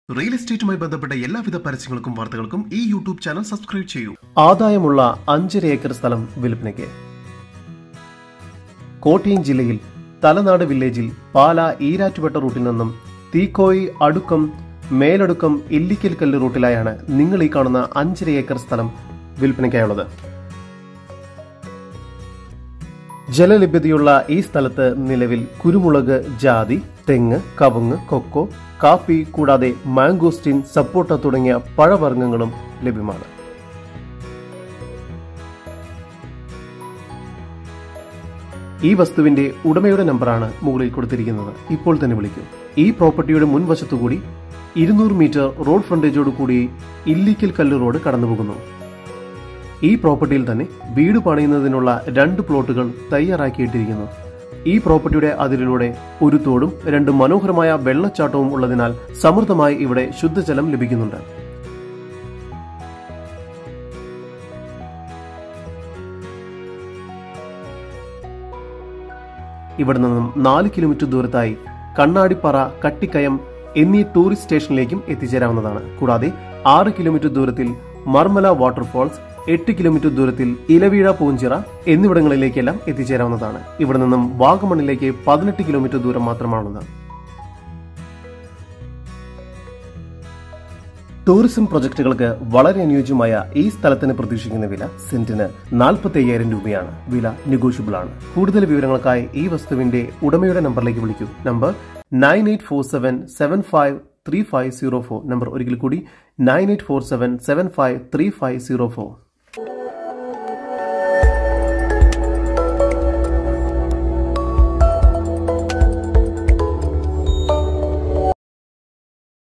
real എസ്റ്റേറ്റുമായി ബന്ധപ്പെട്ട എല്ലാവിധ പരസ്യങ്ങൾക്കും വാർത്തകൾക്കും ഈ യൂട്യൂബ് ചാനൽ സബ്സ്ക്രൈബ് ചെയ്യൂ ആദായമുള്ള അഞ്ചര ഏക്കർ സ്ഥലം വിൽപ്പനയ്ക്ക് കോട്ടയം ജില്ലയിൽ തലനാട് വില്ലേജിൽ പാല ഈരാറ്റുപെട്ട റൂട്ടിൽ നിന്നും തീക്കോയി അടുക്കം മേലടുക്കം ഇല്ലിക്കൽ കല്ല് റൂട്ടിലായാണ് നിങ്ങൾ ഈ കാണുന്ന അഞ്ചര ഏക്കർ സ്ഥലം വിൽപ്പനയ്ക്കായുള്ളത് ജലലഭ്യതയുള്ള ഈ സ്ഥലത്ത് നിലവിൽ കുരുമുളക് ജാതി തെങ്ങ് കവുങ്ങ് കൊക്കോ കാപ്പി കൂടാതെ മാംഗോസ്റ്റിൻ സപ്പോട്ട തുടങ്ങിയ പഴവർഗ്ഗങ്ങളും ലഭ്യമാണ് ഈ വസ്തുവിന്റെ ഉടമയുടെ നമ്പറാണ് മുകളിൽ കൊടുത്തിരിക്കുന്നത് ഇപ്പോൾ തന്നെ വിളിക്കൂ ഈ പ്രോപ്പർട്ടിയുടെ മുൻവശത്തുകൂടി ഇരുന്നൂറ് മീറ്റർ റോഡ് ഫ്രണ്ടേജോട് കൂടി ഇല്ലിക്കൽ കല്ല് റോഡ് കടന്നുപോകുന്നു ഈ പ്രോപ്പർട്ടിയിൽ തന്നെ വീട് പണിയുന്നതിനുള്ള രണ്ട് പ്ലോട്ടുകൾ തയ്യാറാക്കിയിട്ടിരിക്കുന്നു ഈ പ്രോപ്പർട്ടിയുടെ അതിരിലൂടെ ഒരു തോടും രണ്ട് മനോഹരമായ വെള്ളച്ചാട്ടവും ഉള്ളതിനാൽ സമൃദ്ധമായി ഇവിടെ ശുദ്ധജലം ലഭിക്കുന്നുണ്ട് ഇവിടെ നിന്നും നാല് കിലോമീറ്റർ ദൂരത്തായി കണ്ണാടിപ്പാറ കട്ടിക്കയം എന്നീ ടൂറിസ്റ്റ് സ്റ്റേഷനിലേക്കും എത്തിച്ചേരാവുന്നതാണ് കൂടാതെ ആറ് കിലോമീറ്റർ ദൂരത്തിൽ മർമല വാട്ടർഫോൾസ് എട്ട് കിലോമീറ്റർ ദൂരത്തിൽ ഇലവീഴ പൂഞ്ചിറ എന്നിവിടങ്ങളിലേക്കെല്ലാം എത്തിച്ചേരാവുന്നതാണ് ഇവിടെ നിന്നും വാഗമണിലേക്ക് പതിനെട്ട് കിലോമീറ്റർ ദൂരം മാത്രമാണുള്ളത് ടൂറിസം പ്രൊജക്ടുകൾക്ക് വളരെ അനുയോജ്യമായ ഈ സ്ഥലത്തിന് പ്രതീക്ഷിക്കുന്ന വില സെന്റിന് നാൽപ്പത്തി അയ്യായിരം രൂപയാണ് വില നെഗോഷ്യബിൾ ആണ് കൂടുതൽ വിവരങ്ങൾക്കായി ഈ വസ്തുവിന്റെ ഉടമയുടെ നമ്പറിലേക്ക് വിളിക്കൂ number nine eight four seven seven five three five zero four number ഒരിക്കൽ കൂടി nine eight four seven seven five three five zero four